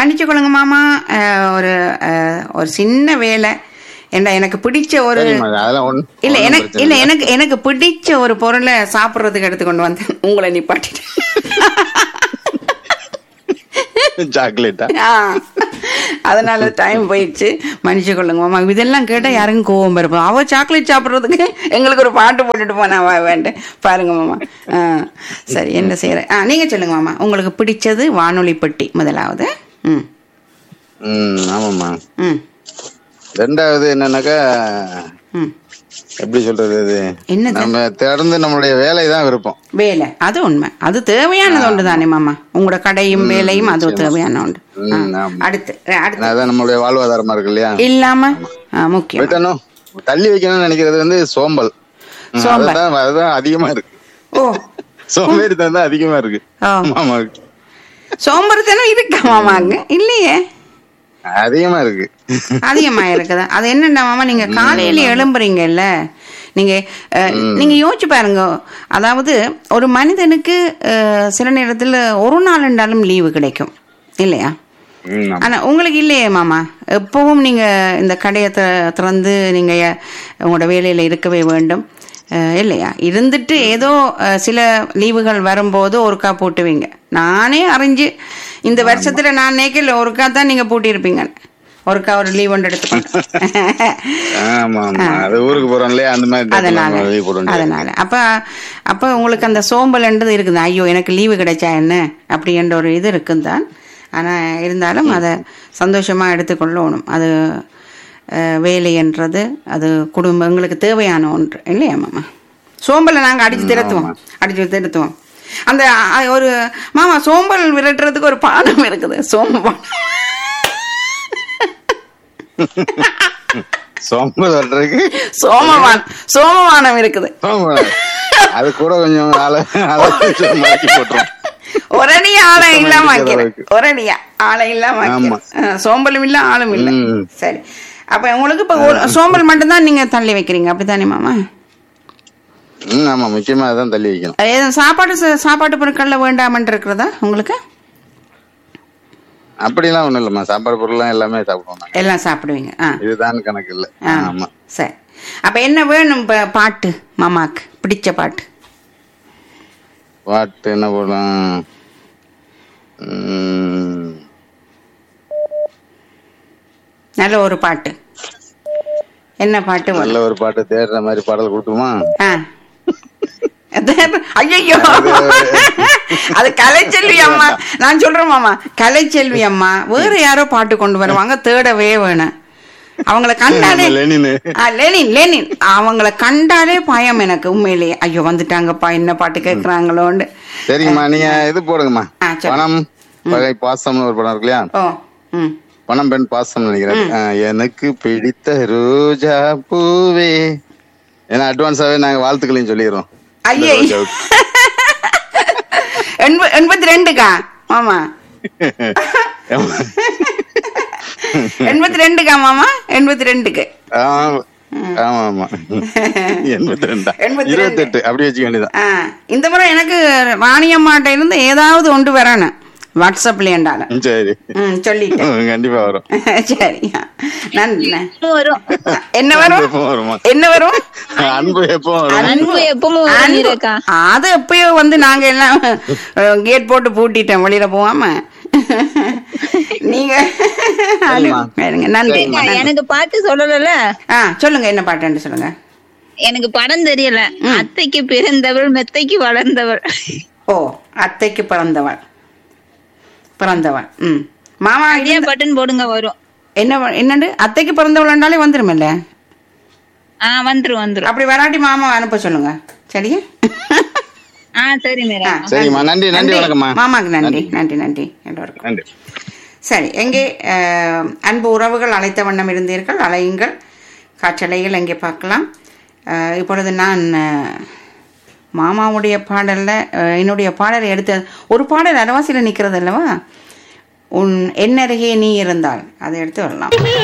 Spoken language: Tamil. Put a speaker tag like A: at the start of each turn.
A: மன்னிச்சு கொள்ளுங்க மாமா அஹ், ஒரு அஹ், ஒரு சின்ன வேலை என்ன எனக்கு பிடிச்ச ஒரு
B: சரிம்மா அதெல்லாம் ஒண்ணு
A: இல்ல
B: ஒண்ணும்
A: எனக்கு
B: பிரச்சனை
A: இல்ல எனக்கு எனக்கு பிடிச்ச ஒரு பொருளை சாப்பிடுறதுக்கு எடுத்து கொண்டு வந்தேன் உங்களை நிப்பாட்டிட்டேன்
B: சாக்லேட்டா
A: ஆ. அதனால டைம் போயிடுச்சு மன்னிச்சு கொள்ளுங்க மாமா இதெல்லாம் கேட்டா யாருக்கும் கோவம் இருப்போம் அவ சாக்லேட் சாப்பிடுறதுக்கு எங்களுக்கு ஒரு பாட்டு போட்டுட்டு போனா வா வேண்டேன் பாருங்க மாமா ஆ, சரி என்ன செய்யறேன் ஆ நீங்க சொல்லுங்க மாமா உங்களுக்கு பிடிச்சது வானொலி பெட்டி முதலாவது ம்
B: ம் ஆமாம்மா
A: ம்
B: ரெண்டாவது என்னன்னாக்கா
A: ம்
B: எப்படி சொல்றது இது
A: என்னது?
B: நம்ம தொடர்ந்து நம்மளுடைய வேலை தான் விருப்பம்
A: வேலை அது உண்மை அது தேவையானது ஒன்று தானே மாமா உங்களோட கடையும் வேலையும் அது தேவையான ஒன்று ஆ,
B: ம், ஆமா.
A: அடுத்து அடுத்து
B: அதான் நம்மளுடைய வாழ்வாதாரமா இருக்கு இல்லையா
A: இல்லாம ஆ, முக்கியம்
B: விட்டணும் தள்ளி வைக்கணும்னு நினைக்கிறது வந்து சோம்பல் ம்,
A: சோம்பல்.
B: அதுதான் அதுதான் அதிகமா இருக்கு
A: ஓ
B: சோம்பேறித்தனம் தான் அதிகமா இருக்கு
A: ஓ
B: ஆமாக்கு
A: சோம்பேறித்தனம் இருக்கா மாமாங்க இல்லையே
B: அதிகமா இருக்கு
A: அதிகமா இருக்குதா அது என்னன்னா மாமா நீங்க காலையில எழும்புறீங்கல்ல நீங்க அஹ், நீங்க யோசிச்சு பாருங்க அதாவது ஒரு மனிதனுக்கு அஹ், சில நேரத்துல ஒரு நாள் ரெண்டாலும் லீவு கிடைக்கும் இல்லையா
B: ம், ஆமா.
A: ஆனா உங்களுக்கு இல்லையே மாமா எப்பவும் நீங்க இந்த கடையை த- திறந்து நீங்க எ- உங்களோட வேலையில இருக்கவே வேண்டும் அஹ், இல்லையா இருந்துட்டு ஏதோ அஹ், சில லீவுகள் வரும்போது ஒருக்கா போட்டுவீங்க நானே அறிஞ்சு இந்த வருஷத்துல நான் நேக்கில் ஒருக்கா தான் நீங்க பூட்டியிருப்பீங்க ஒருக்கா ஒரு லீவ் ஒன்று எடுத்துக்கொண்டு
B: ஆமா ஆமா அது ஊருக்கு போறோம் இல்லையா அந்த மாதிரி
A: அதனால
B: இடத்துல leave போட வேண்டியது.
A: அதனால அப்ப அப்ப உங்களுக்கு அந்த சோம்பல்ன்றது இருக்குது ஐயோ எனக்கு லீவு கிடைச்சா என்ன அப்படின்ற ஒரு இது இருக்குந்தான் ஆனா இருந்தாலும் அதை சந்தோஷமா எடுத்துக்கொள்ளணும் அது அஹ், வேலைன்றது அது குடும்பம் எங்களுக்கு தேவையான ஒன்று இல்லையா மாமா சோம்பலை நாங்க அடிச்சு திருத்துவோம் அடிச்சு திருத்துவோம் அந்த அ, ஒரு மாமா சோம்பல் விரட்டுறதுக்கு ஒரு பானம் இருக்குது சோம்பு பானம்
B: சோம்பல் வர்றதுக்கு
A: சோமவானம் சோமவானம் இருக்குது
B: சோம்பல். அது கூட கொஞ்சம் ஆளை ஆளை கொஞ்சம் மாற்றி போட்டுரும்
A: ஒரடி ஆளை
B: சுத்தமா
A: இல்லாம
B: இருக்கிற
A: ஆக்கிறேன்
B: அளவுக்கு.
A: ஒரடியா ஆளை இல்லாம ஆக்கிறேன்.
B: ஆமா.
A: ஆ, சோம்பலும் இல்ல ஆளும் இல்ல
B: ம்.
A: சரி அப்ப உங்களுக்கு இப்ப ஒரு சோம்பல் மட்டும்தான் நீங்க தள்ளி வைக்கிறீங்க அப்படித்தானே மாமா
B: ம் ஆமா முக்கியமா அதான் தள்ளி வைக்கணும்
A: ஏதும் சாப்பாடு ச- சாப்பாட்டு பொருட்கள்ல வேண்டாமன்னு இருக்கிறதா உங்களுக்கு
B: அப்படிலாம் ஒண்ணும் இல்லம்மா சாப்பாடு பொருள்லாம் எல்லாமே சாப்பிடுவோம் நாங்க
A: எல்லாம் சாப்பிடுவீங்க ஆ
B: இதுதான் கணக்கு இல்ல
A: ஆ.
B: ஆமா
A: சரி அப்ப என்ன வேணும் இப்ப பாட்டு மாமாக்கு பிடிச்ச பாட்டு
B: பாட்டு என்ன போடலாம் ம்,
A: நல்ல ஒரு பாட்டு என்ன பாட்டு வேணும்?
B: நல்ல ஒரு பாட்டு தேடுற மாதிரி பாடல் கொடுத்துருமா
A: ஆ ஐயோ அது கலைச்செல்வி அம்மா நான் சொல்றேன் மாமா கலைச்செல்வி அம்மா வேற யாரோ பாட்டு கொண்டு வருவாங்க தேடவே வேணும் அவங்கள கண்டாலே
B: லெனின்
A: ஆ, லெனின் லெனின் அவங்கள கண்டாலே பயம் எனக்கு உண்மையிலேயே ஐயோ வந்துட்டாங்கப்பா என்ன பாட்டு கேட்கறாங்களோன்னு
B: சரிங்கம்மா நீங்க இது போடுங்கம்மா
A: ஆ, சரி.
B: பணம் பகை பாசம்னு ஒரு படம் இருக்கு இல்லையா
A: ஓ ம்
B: பணம் பெண் பாசம் நினைக்கிறேன் ஆ, எனக்கு பிடித்த ரோஜா பூவே ஏன்னா அட்வான்ஸாவே நாங்க வாழ்த்துக்களையும் சொல்லிடுறோம் இந்த
A: ஐயே
B: ரோஜாவுக்கு.
A: எண்ப எண்பத்தி ரெண்டுக்கா மாமா எண்பத்தி ரெண்டுக்கா மாமா எண்பத்தி ரெண்டுக்கு
B: ஆமா ஆமா ஆமா எண்பத்தி ரெண்டா
A: எண்பத்தி ரெண்டு.
B: இருபத்தெட்டு அப்படி வச்சுக்க வேண்டியதான்
A: ஆ, இந்த முறை எனக்கு வாணியம்மாட்ட இருந்து ஏதாவது ஒன்று வரணும் வாட்ஸ்அப்ல என்றாலும்
B: சரி
A: ம் சொல்லிட்டேன்
B: ம், கண்டிப்பா வரும்
A: சரி நன்றி
C: வரும்
A: என்ன வரும்
B: எப்போ வருமா
A: என்ன வரும்
B: அன்பு எப்போ வரும்
C: அன்பு எப்பவும் வரும்
A: அன்பு.
C: நீரக்கா
A: அது எப்பயோ வந்து நாங்க எல்லாம் கேட் போட்டு பூட்டிட்டோம் வெளியில போகாம நீங்க
B: சரிம்மா.
A: சரிங்க, நன்றி
C: ஏக்கா,
A: நன்றி.
C: எனக்கு பாட்டு சொல்லல
A: ஆ சொல்லுங்க என்ன பாட்டுன்னு சொல்லுங்க
C: எனக்கு படம் தெரியல அத்தைக்கு பிறந்தவள் மெத்தைக்கு வளர்ந்தவள்
A: ஓ அத்தைக்கு பிறந்தவள் பிறந்தவள் ம் மாமா
C: அதே பட்டன் போடுங்க வரும்
A: என்ன வ- என்னண்டு அத்தைக்கு பிறந்தவள்னாலே வந்துருமில்ல
C: ஆ வந்துரும் வந்துரும்
A: அப்படி வராட்டி மாமா அனுப்ப சொல்லுங்க சரியா
C: ஆ சரி மீரா
A: ஆ,
B: சரிம்மா நன்றி நன்றி வணக்கம்மா
A: மாமாக்கு நன்றி நன்றி நன்றி எல்லோருக்கும்
B: நன்றி
A: சரி எங்கே அஹ், அன்பு உறவுகள் அழைத்த வண்ணம் இருந்தீர்கள் அலையுங்கள் காற்றலைகள் எங்கே பார்க்கலாம் அஹ், இப்பொழுது நான் அஹ், மாமாவுடைய பாடலில் என்னுடைய பாடலை எடுத்த ஒரு பாடல் அரவாசியில் நிற்கிறது அல்லவா உன் என்னருகே நீ இருந்தால் அதை எடுத்து வரலாம்